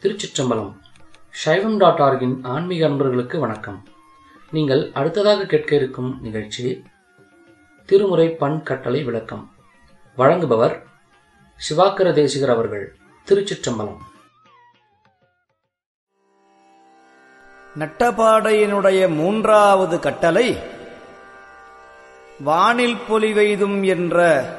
திருச்சிற்றம்பலம் சைவம் டாட் ஆர்கின் ஆன்மீக அன்பர்களுக்கு வணக்கம் நீங்கள் அடுத்ததாக கேட்க இருக்கும் நிகழ்ச்சி திருமுறை பண் கட்டளை விளக்கம் வழங்குபவர் சிவாக்கர தேசிகர் அவர்கள் திருச்சிற்றம்பலம் நட்டபாடையினுடைய மூன்றாவது கட்டளை வானில் பொலிவெய்தும் என்ற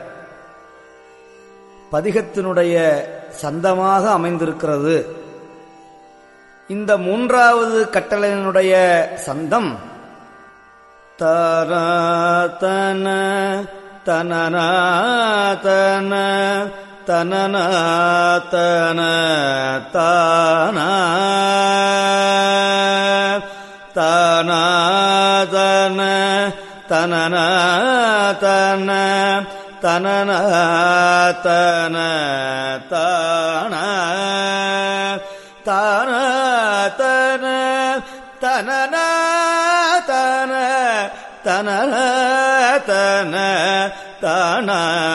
பதிகத்தினுடைய சந்தமாக அமைந்திருக்கிறது இந்த மூன்றாவது கட்டளையினுடைய சந்தம் தன தன தன தன தன தான தன தன தன தன தன தான தான தன தன தன தன தன தான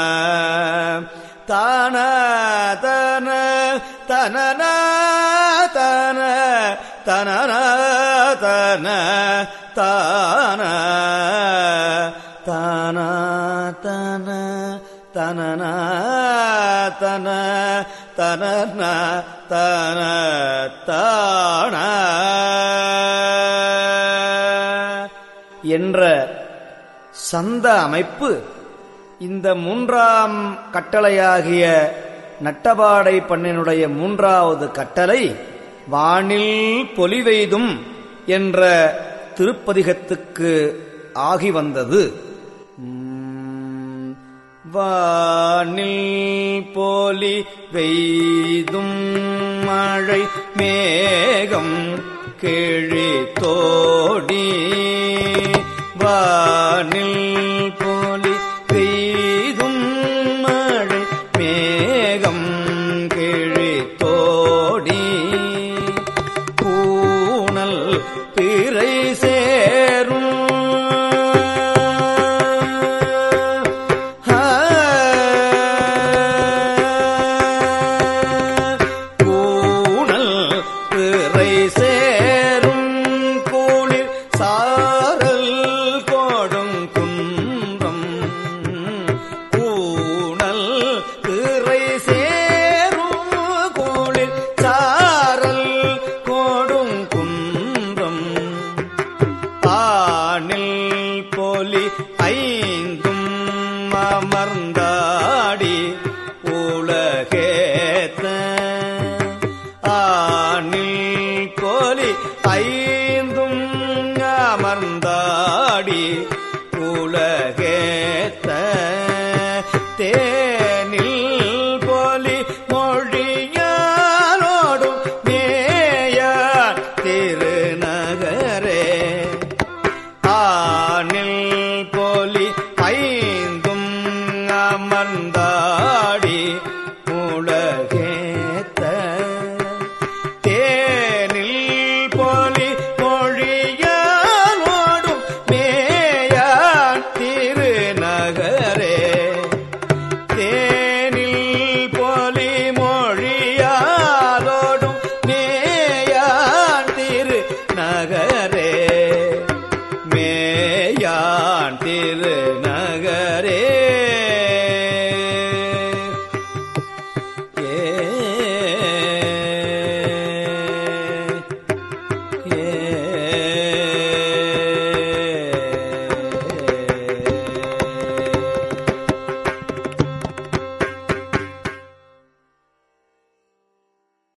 தான தன தன தன தன தன தான தான தன தன தன தன தன தான என்ற சந்த அமைப்பு இந்த மூன்றாம் கட்டளையாகிய நட்டபாடை பண்ணினுடைய மூன்றாவது கட்டளை வானில் பொலிவெய்தும் என்ற திருப்பதிகத்துக்கு ஆகி வந்தது உம், வானில் போலி வெய்தும் மழை மேகம் கிழி தோடி வானில்